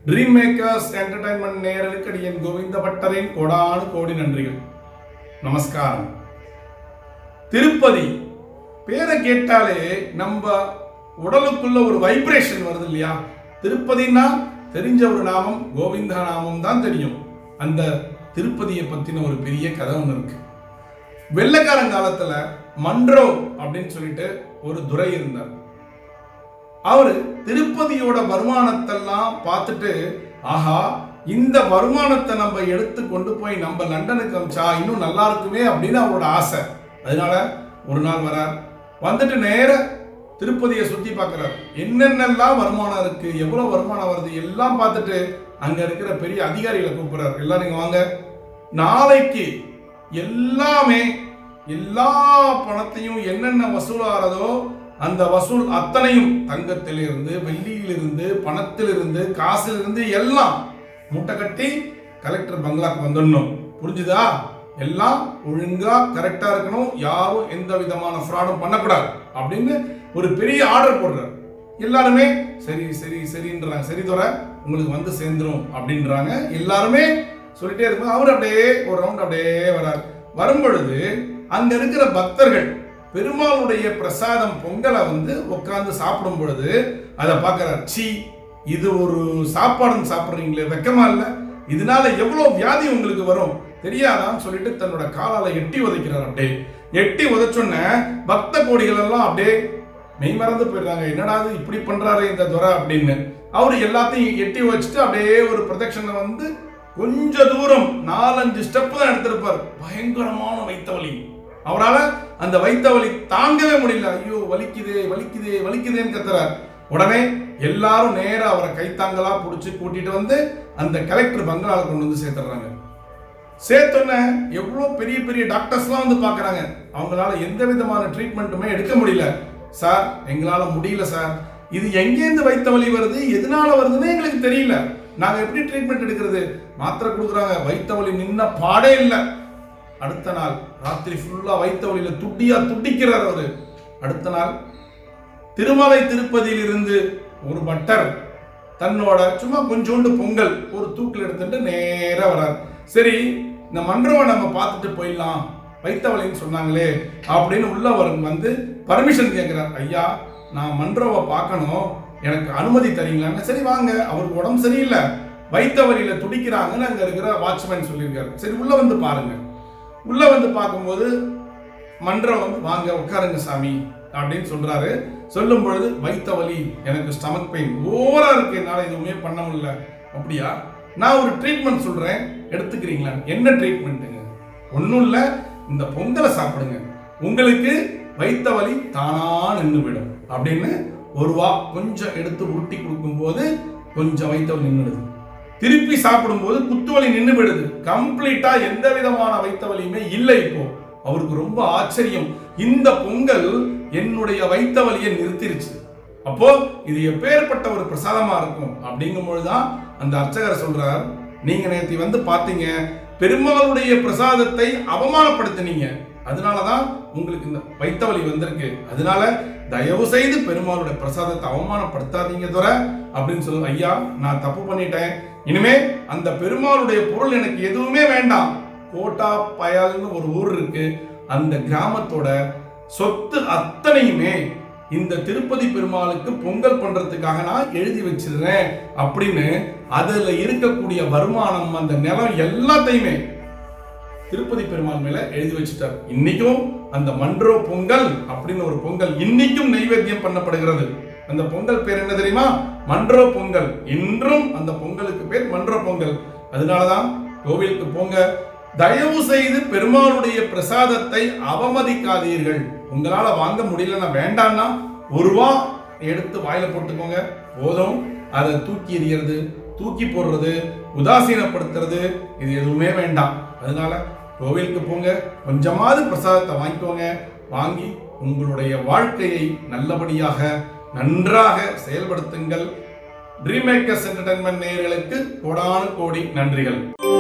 dream makers entertainment நேயர்களுக்கு அடியன் கோவிந்த பட்டரின் கோடானு கோடி நன்றிகள் நமஸ்காரம் திருப்பதி பேரை கேட்டாலே நம்ம உடலுக்குள்ள ஒரு வைப்ரேஷன் வருது இல்லையா திருப்பதின்னா தெரிஞ்ச ஒரு நாமம் கோவிந்த நாமம் தான் தெரியும் அந்த திருப்பதியை பத்தின ஒரு பெரிய கதை ஒன்று இருக்கு வெள்ளைக்காரன் காலத்துல மன்றோ அப்படின்னு சொல்லிட்டு ஒரு துரை இருந்தார் அவரு திருப்பதியோட வருமானத்தெல்லாம் பார்த்துட்டு ஆஹா இந்த வருமானத்தை நம்ம எடுத்து கொண்டு போய் நம்ம லண்டனுக்கு அமிச்சா இன்னும் நல்லா இருக்குமே அப்படின்னு அவரோட ஆசை அதனால ஒரு நாள் வரார் வந்துட்டு நேர திருப்பதியை சுத்தி பார்க்கறார் என்னென்னலாம் வருமானம் இருக்கு எவ்வளவு வருமானம் வருது எல்லாம் பார்த்துட்டு அங்க இருக்கிற பெரிய அதிகாரிகளை கூப்பிடுறாரு எல்லாரும் இங்க வாங்க நாளைக்கு எல்லாமே எல்லா பணத்தையும் என்னென்ன வசூலாகிறதோ அந்த வசூல் அத்தனையும் தங்கத்திலிருந்து வெள்ளியிலிருந்து பணத்திலிருந்து காசிலிருந்து எல்லாம் மூட்டை கட்டி கலெக்டர் பங்களாக்கு வந்துடணும் புரிஞ்சுதா எல்லாம் ஒழுங்கா கரெக்டா இருக்கணும் யாரும் எந்த விதமான ஃப்ராடும் பண்ணக்கூடாது அப்படின்னு ஒரு பெரிய ஆர்டர் போடுறாரு எல்லாருமே சரி சரி சரின்றாங்க சரி தோற உங்களுக்கு வந்து சேர்ந்துரும் அப்படின்றாங்க எல்லாருமே சொல்லிட்டே இருக்கும் அவர் அப்படியே ஒரு ரவுண்ட் அப்படியே வரார் வரும்பொழுது அங்க இருக்கிற பக்தர்கள் பெருமாளுடைய பிரசாதம் பொங்கலை வந்து உட்கார்ந்து சாப்பிடும் பொழுது அதை பார்க்கறார் சீ இது ஒரு சாப்பாடுன்னு சாப்பிட்றீங்களே வெக்கமா இல்ல இதனால எவ்வளவு வியாதி உங்களுக்கு வரும் தெரியாதான்னு சொல்லிட்டு தன்னோட காலால எட்டி உதைக்கிறார் அப்படியே எட்டி உதைச்சொன்ன பக்த கோடிகள் எல்லாம் அப்படியே மெய் மறந்து போயிடுறாங்க என்னடா இது இப்படி பண்றாரு இந்த துரை அப்படின்னு அவரு எல்லாத்தையும் எட்டி வச்சுட்டு அப்படியே ஒரு பிரதட்சணை வந்து கொஞ்ச தூரம் நாலஞ்சு ஸ்டெப் தான் எடுத்திருப்பார் பயங்கரமான வைத்த வலி அவரால் அந்த வைத்த வலி தாங்கவே முடியல ஐயோ வலிக்குதே வலிக்குதே வலிக்குதேன்னு கத்துறார் உடனே எல்லாரும் நேரா அவரை கைத்தாங்களா பிடிச்சி கூட்டிட்டு வந்து அந்த கலெக்டர் பங்களால கொண்டு வந்து சேர்த்துறாங்க சேர்த்தோன்னே எவ்வளோ பெரிய பெரிய டாக்டர்ஸ்லாம் வந்து பார்க்குறாங்க அவங்களால எந்த விதமான ட்ரீட்மெண்ட்டுமே எடுக்க முடியல சார் எங்களால முடியல சார் இது எங்கேருந்து வைத்த வலி வருது எதனால வருதுன்னு எங்களுக்கு தெரியல நாங்க எப்படி ட்ரீட்மெண்ட் எடுக்கிறது மாத்திரை கொடுக்குறாங்க வைத்த வலி நின்ன பாடே இல்லை அடுத்த நாள் ராத்திரி ஃபுல்லா வைத்த வலியில துட்டியா துடிக்கிறார் அவரு அடுத்த நாள் திருமலை திருப்பதியில் இருந்து ஒரு பட்டர் தன்னோட சும்மா கொஞ்சோண்டு பொங்கல் ஒரு தூக்கில் எடுத்துட்டு நேரா வரார் சரி இந்த மன்றவை நம்ம பார்த்துட்டு போயிடலாம் வைத்த வலின்னு சொன்னாங்களே அப்படின்னு உள்ளவர் வந்து பர்மிஷன் கேட்கிறார் ஐயா நான் மன்றவை பார்க்கணும் எனக்கு அனுமதி தரீங்களான்னு சரி வாங்க அவருக்கு உடம்பு சரியில்லை வைத்த வலியில துடிக்கிறாங்கன்னு அங்க இருக்கிற வாட்ச்மேன் சொல்லியிருக்காரு சரி உள்ள வந்து பாருங்க உள்ள வந்து பார்க்கும்போது மன்றம் வந்து வாங்க உட்காருங்க சாமி அப்படின்னு சொல்றாரு சொல்லும் பொழுது வைத்த வலி எனக்கு ஸ்டமக் பெயின் ஓவரா இருக்கு என்னால எதுவுமே பண்ண முடியல அப்படியா நான் ஒரு ட்ரீட்மெண்ட் சொல்றேன் எடுத்துக்கிறீங்களா என்ன ட்ரீட்மெண்ட்டுங்க ஒன்றும் இல்லை இந்த பொங்கலை சாப்பிடுங்க உங்களுக்கு வைத்த வலி தானா நின்று விடும் அப்படின்னு ஒரு வா கொஞ்சம் எடுத்து உருட்டி கொடுக்கும்போது கொஞ்சம் வைத்த வலி நின்றுடுது திருப்பி சாப்பிடும்போது குத்துவலி நின்று விடுது கம்ப்ளீட்டா எந்த விதமான வைத்த வலியுமே இல்லை இப்போ அவருக்கு ரொம்ப ஆச்சரியம் இந்த பொங்கல் என்னுடைய வைத்த வலியை நிறுத்திருச்சு அப்போ இது எப்பேற்பட்ட ஒரு பிரசாதமா இருக்கும் அப்படிங்கும் பொழுதுதான் அந்த அர்ச்சகர் சொல்றார் நீங்க நேத்தி வந்து பாத்தீங்க பெருமாளுடைய பிரசாதத்தை அவமானப்படுத்தினீங்க அதனாலதான் உங்களுக்கு இந்த வைத்த வலி வந்திருக்கு அதனால தயவு செய்து பெருமாளுடைய பிரசாதத்தை அவமானப்படுத்தாதீங்க துற அப்படின்னு சொல்லு ஐயா நான் தப்பு பண்ணிட்டேன் இனிமே அந்த பெருமாளுடைய பொருள் எனக்கு எதுவுமே வேண்டாம் கோட்டா பயால்னு ஒரு ஊர் இருக்கு அந்த கிராமத்தோட சொத்து அத்தனையுமே இந்த திருப்பதி பெருமாளுக்கு பொங்கல் பண்றதுக்காக நான் எழுதி வச்சிடுறேன் அப்படின்னு அதுல இருக்கக்கூடிய வருமானம் அந்த நிலம் எல்லாத்தையுமே திருப்பதி பெருமாள் மேல எழுதி வச்சுட்டார் இன்னைக்கும் அந்த மன்றோ பொங்கல் அப்படின்னு ஒரு பொங்கல் இன்னைக்கும் நைவேத்தியம் பண்ணப்படுகிறது அந்த பொங்கல் பேர் என்ன தெரியுமா மன்றோ பொங்கல் இன்றும் அந்த பொங்கலுக்கு பேர் மன்றோ பொங்கல் அதனாலதான் கோவிலுக்கு போங்க தயவு செய்து பெருமாளுடைய பிரசாதத்தை அவமதிக்காதீர்கள் உங்களால வாங்க முடியலன்னா வேண்டாம்னா ஒரு ரூபா எடுத்து வாயில போட்டுக்கோங்க போதும் அதை தூக்கி எறியறது தூக்கி போடுறது உதாசீனப்படுத்துறது இது எதுவுமே வேண்டாம் அதனால கோவிலுக்கு போங்க கொஞ்சமாவது பிரசாதத்தை வாங்கிக்கோங்க வாங்கி உங்களுடைய வாழ்க்கையை நல்லபடியாக நன்றாக செயல்படுத்துங்கள் ட்ரீம் மேக்கர்ஸ் என்டர்டைன்மெண்ட் நேயர்களுக்கு கோடானு கோடி நன்றிகள்